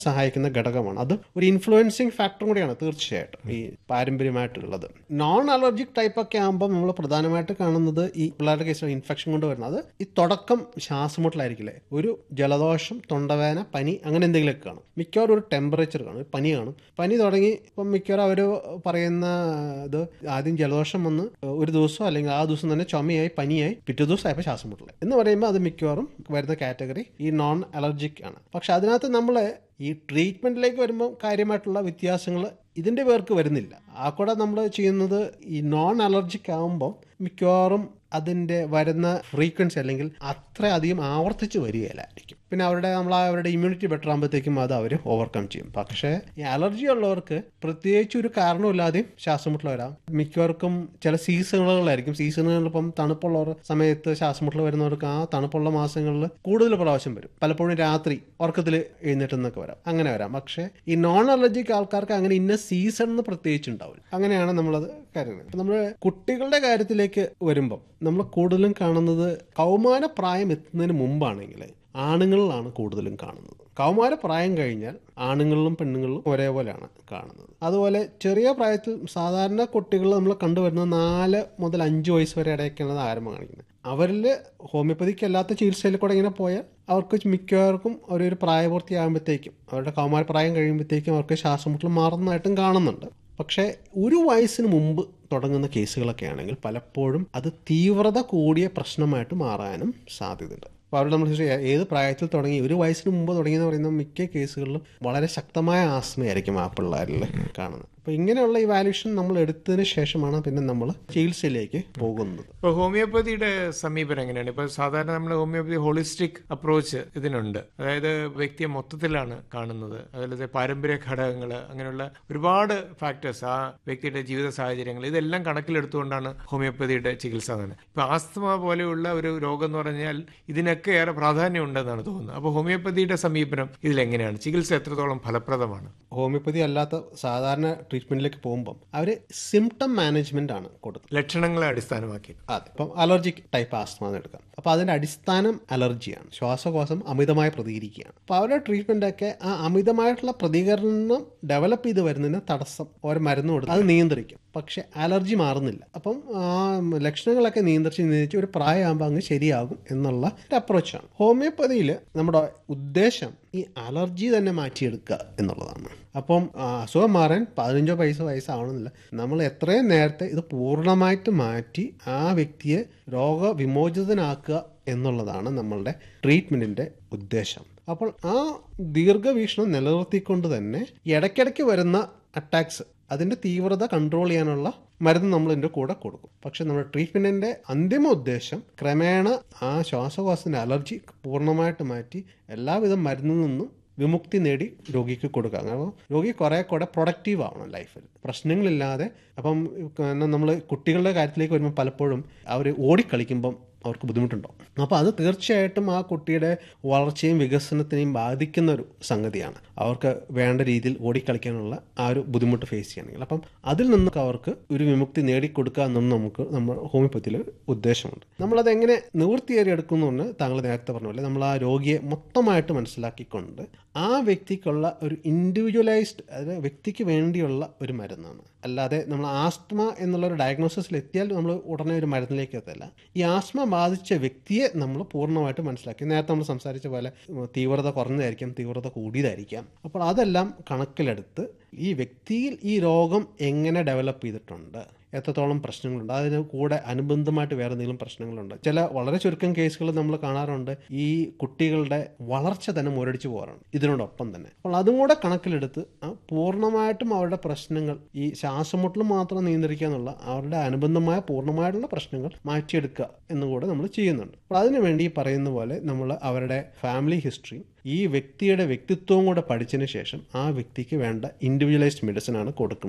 സഹായിക്കുന്ന ഘടകമാണ് അത് ഒരു ഇൻഫ്ലുവൻസിങ് ഫാക്ടറും കൂടിയാണ് തീർച്ചയായിട്ടും ഈ പാരമ്പര്യമായിട്ടുള്ളത് നോൺ അലർജിക് ടൈപ്പ് ഒക്കെ ആകുമ്പോൾ നമ്മൾ പ്രധാനമായിട്ട് കാണുന്നത് ഈ പിള്ളേരുടെ കേസിൽ ഇൻഫെക്ഷൻ കൊണ്ട് വരുന്നത് ഈ തുടക്കം ശ്വാസമുട്ടലായിരിക്കില്ലേ ഒരു ജലദോഷം തൊണ്ടവേന പനി അങ്ങനെ എന്തെങ്കിലുമൊക്കെ കാണും മിക്കവാറും ഒരു ടെമ്പറേച്ചർ കാണും ഒരു പനി കാണും പനി തുടങ്ങി ഇപ്പം മിക്കവാറും അവർ പറയുന്ന ഇത് ആദ്യം ജലദോഷം വന്ന് ഒരു ദിവസം അല്ലെങ്കിൽ ആ ദിവസം തന്നെ ചുമയായി പനിയായി പിറ്റേ ദിവസം ആയപ്പോൾ ശ്വാസം മുട്ടലായി എന്ന് പറയുമ്പോൾ അത് മിക്കവാറും വരുന്ന കാറ്റഗറി ഈ നോൺ അലർജിക് ആണ് പക്ഷെ അതിനകത്ത് നമ്മൾ ഈ ട്രീറ്റ്മെന്റിലേക്ക് വരുമ്പോൾ കാര്യമായിട്ടുള്ള വ്യത്യാസങ്ങൾ ഇതിന്റെ പേർക്ക് വരുന്നില്ല ആ കൂടെ നമ്മൾ ചെയ്യുന്നത് ഈ നോൺ അലർജിക് ആകുമ്പോൾ മിക്കവാറും അതിന്റെ വരുന്ന ഫ്രീക്വൻസി അല്ലെങ്കിൽ അത്ര അധികം ആവർത്തിച്ച് വരികയില്ലായിരിക്കും പിന്നെ അവരുടെ നമ്മൾ അവരുടെ ഇമ്മ്യൂണിറ്റി ബെറ്റർ ആകുമ്പോഴത്തേക്കും അത് അവർ ഓവർകം ചെയ്യും പക്ഷേ ഈ അലർജി ഉള്ളവർക്ക് പ്രത്യേകിച്ച് ഒരു കാരണമില്ലാതെയും ശ്വാസമുട്ടൽ വരാം മിക്കവർക്കും ചില സീസണുകളായിരിക്കും സീസണുകളിൽ ഇപ്പം തണുപ്പുള്ള സമയത്ത് ശ്വാസമുട്ടൽ വരുന്നവർക്ക് ആ തണുപ്പുള്ള മാസങ്ങളിൽ കൂടുതൽ പ്രാവശ്യം വരും പലപ്പോഴും രാത്രി ഉറക്കത്തിൽ എഴുന്നേറ്റുന്നൊക്കെ വരാം അങ്ങനെ വരാം പക്ഷേ ഈ നോൺ അലർജിക് ആൾക്കാർക്ക് അങ്ങനെ ഇന്ന സീസൺ എന്ന് പ്രത്യേകിച്ച് ഉണ്ടാവില്ല അങ്ങനെയാണ് നമ്മളത് കാര്യങ്ങൾ ഇപ്പം നമ്മൾ കുട്ടികളുടെ കാര്യത്തിലേക്ക് വരുമ്പം നമ്മൾ കൂടുതലും കാണുന്നത് കൗമാര പ്രായം എത്തുന്നതിന് മുമ്പാണെങ്കിൽ ആണുങ്ങളിലാണ് കൂടുതലും കാണുന്നത് കൗമാര പ്രായം കഴിഞ്ഞാൽ ആണുങ്ങളിലും പെണ്ണുങ്ങളിലും ഒരേപോലെയാണ് കാണുന്നത് അതുപോലെ ചെറിയ പ്രായത്തിൽ സാധാരണ കുട്ടികൾ നമ്മൾ കണ്ടുവരുന്നത് നാല് മുതൽ അഞ്ച് വയസ്സ് വരെ ഇടയ്ക്കാണ് ആരംഭം കാണിക്കുന്നത് അവരിൽ ഹോമിയോപ്പതിക്ക് അല്ലാത്ത ചികിത്സയിൽ കൂടെ ഇങ്ങനെ പോയാൽ അവർക്ക് മിക്കവർക്കും ഒരു പ്രായപൂർത്തിയാകുമ്പോഴത്തേക്കും അവരുടെ കൗമാര പ്രായം കഴിയുമ്പോഴത്തേക്കും അവർക്ക് ശ്വാസമുട്ടൽ മാറുന്നതായിട്ടും കാണുന്നുണ്ട് പക്ഷേ ഒരു വയസ്സിന് മുമ്പ് തുടങ്ങുന്ന കേസുകളൊക്കെ ആണെങ്കിൽ പലപ്പോഴും അത് തീവ്രത കൂടിയ പ്രശ്നമായിട്ട് മാറാനും സാധ്യതയുണ്ട് അപ്പോൾ അവിടെ നമ്മൾ ഏത് പ്രായത്തിൽ തുടങ്ങി ഒരു വയസ്സിന് മുമ്പ് തുടങ്ങിയെന്ന് പറയുന്ന മിക്ക കേസുകളിലും വളരെ ശക്തമായ ആസ്മയായിരിക്കും ആ പിള്ളേരിൽ കാണുന്നത് അപ്പോൾ ഇങ്ങനെയുള്ള ഈ വാല്യൂഷൻ നമ്മൾ എടുത്തതിന് ശേഷമാണ് പിന്നെ നമ്മൾ ചികിത്സയിലേക്ക് പോകുന്നത് ഇപ്പോൾ ഹോമിയോപ്പതിയുടെ സമീപനം എങ്ങനെയാണ് ഇപ്പോൾ സാധാരണ നമ്മൾ ഹോമിയോപ്പതി ഹോളിസ്റ്റിക് അപ്രോച്ച് ഇതിനുണ്ട് അതായത് വ്യക്തിയെ മൊത്തത്തിലാണ് കാണുന്നത് അതുപോലെ പാരമ്പര്യ ഘടകങ്ങൾ അങ്ങനെയുള്ള ഒരുപാട് ഫാക്ടേഴ്സ് ആ വ്യക്തിയുടെ ജീവിത സാഹചര്യങ്ങൾ ഇതെല്ലാം കണക്കിലെടുത്തുകൊണ്ടാണ് ഹോമിയോപ്പതിയുടെ ചികിത്സ തന്നെ ഇപ്പോൾ ആസ്തമ പോലെയുള്ള ഒരു രോഗം എന്ന് പറഞ്ഞാൽ ഇതിനൊക്കെ ഏറെ പ്രാധാന്യം ഉണ്ടെന്നാണ് തോന്നുന്നത് അപ്പോൾ ഹോമിയോപ്പതിയുടെ സമീപനം ഇതിലെങ്ങനെയാണ് ചികിത്സ എത്രത്തോളം ഫലപ്രദമാണ് ഹോമിയോപ്പതി അല്ലാത്ത സാധാരണ ട്രീറ്റ്മെന്റിലേക്ക് പോകുമ്പം അവർ സിംറ്റം മാനേജ്മെന്റ് ആണ് കൊടുക്കുന്നത് ലക്ഷണങ്ങളെ അടിസ്ഥാനമാക്കി അതെ ഇപ്പം അലർജിക് ടൈപ്പ് ആസ്മ എന്ന് എടുക്കാം അപ്പോൾ അതിന്റെ അടിസ്ഥാനം അലർജിയാണ് ശ്വാസകോശം അമിതമായി പ്രതികരിക്കുകയാണ് അപ്പോൾ അവരുടെ ട്രീറ്റ്മെന്റ് ഒക്കെ ആ അമിതമായിട്ടുള്ള പ്രതികരണം ഡെവലപ്പ് ചെയ്ത് വരുന്നതിന് തടസ്സം ഓരോ മരുന്ന് കൊടുത്ത് അത് നിയന്ത്രിക്കും പക്ഷെ അലർജി മാറുന്നില്ല അപ്പം ആ ലക്ഷണങ്ങളൊക്കെ നിയന്ത്രിച്ച് നിയന്ത്രിച്ച് ഒരു പ്രായമാകുമ്പോൾ അങ്ങ് ശരിയാകും എന്നുള്ള ഒരു അപ്രോച്ചാണ് ഹോമിയോപ്പതിയിൽ നമ്മുടെ ഉദ്ദേശം ഈ അലർജി തന്നെ മാറ്റിയെടുക്കുക എന്നുള്ളതാണ് അപ്പം അസുഖം മാറാൻ പതിനഞ്ചോ പൈസ വയസ്സാവണമെന്നില്ല നമ്മൾ എത്രയും നേരത്തെ ഇത് പൂർണ്ണമായിട്ട് മാറ്റി ആ വ്യക്തിയെ രോഗവിമോചിതനാക്കുക എന്നുള്ളതാണ് നമ്മളുടെ ട്രീറ്റ്മെൻറ്റിൻ്റെ ഉദ്ദേശം അപ്പോൾ ആ ദീർഘവീക്ഷണം നിലനിർത്തിക്കൊണ്ട് തന്നെ ഇടയ്ക്കിടയ്ക്ക് വരുന്ന അറ്റാക്സ് അതിൻ്റെ തീവ്രത കൺട്രോൾ ചെയ്യാനുള്ള മരുന്ന് നമ്മൾ ഇതിൻ്റെ കൂടെ കൊടുക്കും പക്ഷെ നമ്മുടെ ട്രീറ്റ്മെൻറ്റിൻ്റെ അന്തിമ ഉദ്ദേശം ക്രമേണ ആ ശ്വാസകോശത്തിൻ്റെ അലർജി പൂർണ്ണമായിട്ട് മാറ്റി എല്ലാവിധ മരുന്നിൽ നിന്നും വിമുക്തി നേടി രോഗിക്ക് കൊടുക്കുക കാരണം രോഗി കുറേ കൂടെ പ്രൊഡക്റ്റീവ് ആവണം ലൈഫിൽ പ്രശ്നങ്ങളില്ലാതെ അപ്പം നമ്മൾ കുട്ടികളുടെ കാര്യത്തിലേക്ക് വരുമ്പോൾ പലപ്പോഴും അവർ ഓടിക്കളിക്കുമ്പം അവർക്ക് ബുദ്ധിമുട്ടുണ്ടാവും അപ്പോൾ അത് തീർച്ചയായിട്ടും ആ കുട്ടിയുടെ വളർച്ചയും വികസനത്തിനെയും ബാധിക്കുന്ന ഒരു സംഗതിയാണ് അവർക്ക് വേണ്ട രീതിയിൽ ഓടിക്കളിക്കാനുള്ള ആ ഒരു ബുദ്ധിമുട്ട് ഫേസ് ചെയ്യണമെങ്കിൽ അപ്പം അതിൽ നിന്നൊക്കെ അവർക്ക് ഒരു വിമുക്തി നേടിക്കൊടുക്കുക എന്നും നമുക്ക് നമ്മൾ ഹോമിയോപ്പതിയിൽ ഉദ്ദേശമുണ്ട് നമ്മളത് എങ്ങനെ നിവൃത്തിയേറി എടുക്കുന്നുണ്ട് താങ്കൾ നേരത്തെ പറഞ്ഞ പോലെ നമ്മൾ ആ രോഗിയെ മൊത്തമായിട്ട് മനസ്സിലാക്കിക്കൊണ്ട് ആ വ്യക്തിക്കുള്ള ഒരു ഇൻഡിവിജ്വലൈസ്ഡ് അതായത് വ്യക്തിക്ക് വേണ്ടിയുള്ള ഒരു മരുന്നാണ് അല്ലാതെ നമ്മൾ ആസ്മ എന്നുള്ള ഒരു ഡയഗ്നോസിസിൽ എത്തിയാൽ നമ്മൾ ഉടനെ ഒരു മരുന്നിലേക്ക് എത്തല്ല ഈ ആസ്മ ബാധിച്ച വ്യക്തിയെ നമ്മൾ പൂർണ്ണമായിട്ട് മനസ്സിലാക്കി നേരത്തെ നമ്മൾ സംസാരിച്ച പോലെ തീവ്രത കുറഞ്ഞതായിരിക്കാം തീവ്രത കൂടിയതായിരിക്കാം അപ്പോൾ അതെല്ലാം കണക്കിലെടുത്ത് ഈ വ്യക്തിയിൽ ഈ രോഗം എങ്ങനെ ഡെവലപ്പ് ചെയ്തിട്ടുണ്ട് എത്രത്തോളം പ്രശ്നങ്ങളുണ്ട് അതിന് കൂടെ അനുബന്ധമായിട്ട് വേറെ എന്തെങ്കിലും പ്രശ്നങ്ങളുണ്ട് ചില വളരെ ചുരുക്കം കേസുകൾ നമ്മൾ കാണാറുണ്ട് ഈ കുട്ടികളുടെ വളർച്ച തന്നെ മുരടിച്ചു പോകാറുണ്ട് ഇതിനോടൊപ്പം തന്നെ അപ്പോൾ അതും കൂടെ കണക്കിലെടുത്ത് പൂർണ്ണമായിട്ടും അവരുടെ പ്രശ്നങ്ങൾ ഈ ശ്വാസമുട്ടൽ മാത്രം നിയന്ത്രിക്കുക എന്നുള്ള അവരുടെ അനുബന്ധമായ പൂർണ്ണമായിട്ടുള്ള പ്രശ്നങ്ങൾ മാറ്റിയെടുക്കുക എന്നുകൂടെ നമ്മൾ ചെയ്യുന്നുണ്ട് അപ്പോൾ അതിനുവേണ്ടി ഈ പറയുന്ന പോലെ നമ്മൾ അവരുടെ ഫാമിലി ഹിസ്റ്ററി ഈ വ്യക്തിയുടെ വ്യക്തിത്വവും കൂടെ പഠിച്ചതിന് ശേഷം ആ വ്യക്തിക്ക് വേണ്ട ഇൻഡിവിജ്വലൈസ്ഡ് മെഡിസിൻ ആണ് കൊടുക്കുന്നത്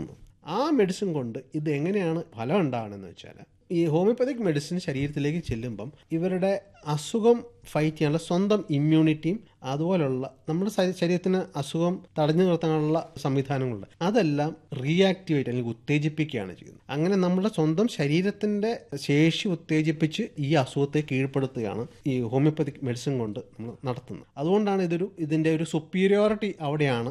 ആ മെഡിസിൻ കൊണ്ട് ഇത് എങ്ങനെയാണ് ഫലം ഉണ്ടാകണമെന്ന് വെച്ചാൽ ഈ ഹോമിയോപ്പതിക് മെഡിസിൻ ശരീരത്തിലേക്ക് ചെല്ലുമ്പം ഇവരുടെ അസുഖം ഫൈറ്റ് ചെയ്യാനുള്ള സ്വന്തം ഇമ്മ്യൂണിറ്റിയും അതുപോലുള്ള നമ്മുടെ ശരീ- ശരീരത്തിന് അസുഖം തടഞ്ഞു നിർത്താനുള്ള സംവിധാനങ്ങളുണ്ട് അതെല്ലാം റീആക്ടിവേറ്റ് അല്ലെങ്കിൽ ഉത്തേജിപ്പിക്കുകയാണ് ചെയ്യുന്നത് അങ്ങനെ നമ്മുടെ സ്വന്തം ശരീരത്തിൻ്റെ ശേഷി ഉത്തേജിപ്പിച്ച് ഈ അസുഖത്തെ കീഴ്പ്പെടുത്തുകയാണ് ഈ ഹോമിയോപ്പതിക് മെഡിസിൻ കൊണ്ട് നമ്മൾ നടത്തുന്നത് അതുകൊണ്ടാണ് ഇതൊരു ഇതിൻ്റെ ഒരു സുപ്പീരിയോറിറ്റി അവിടെയാണ്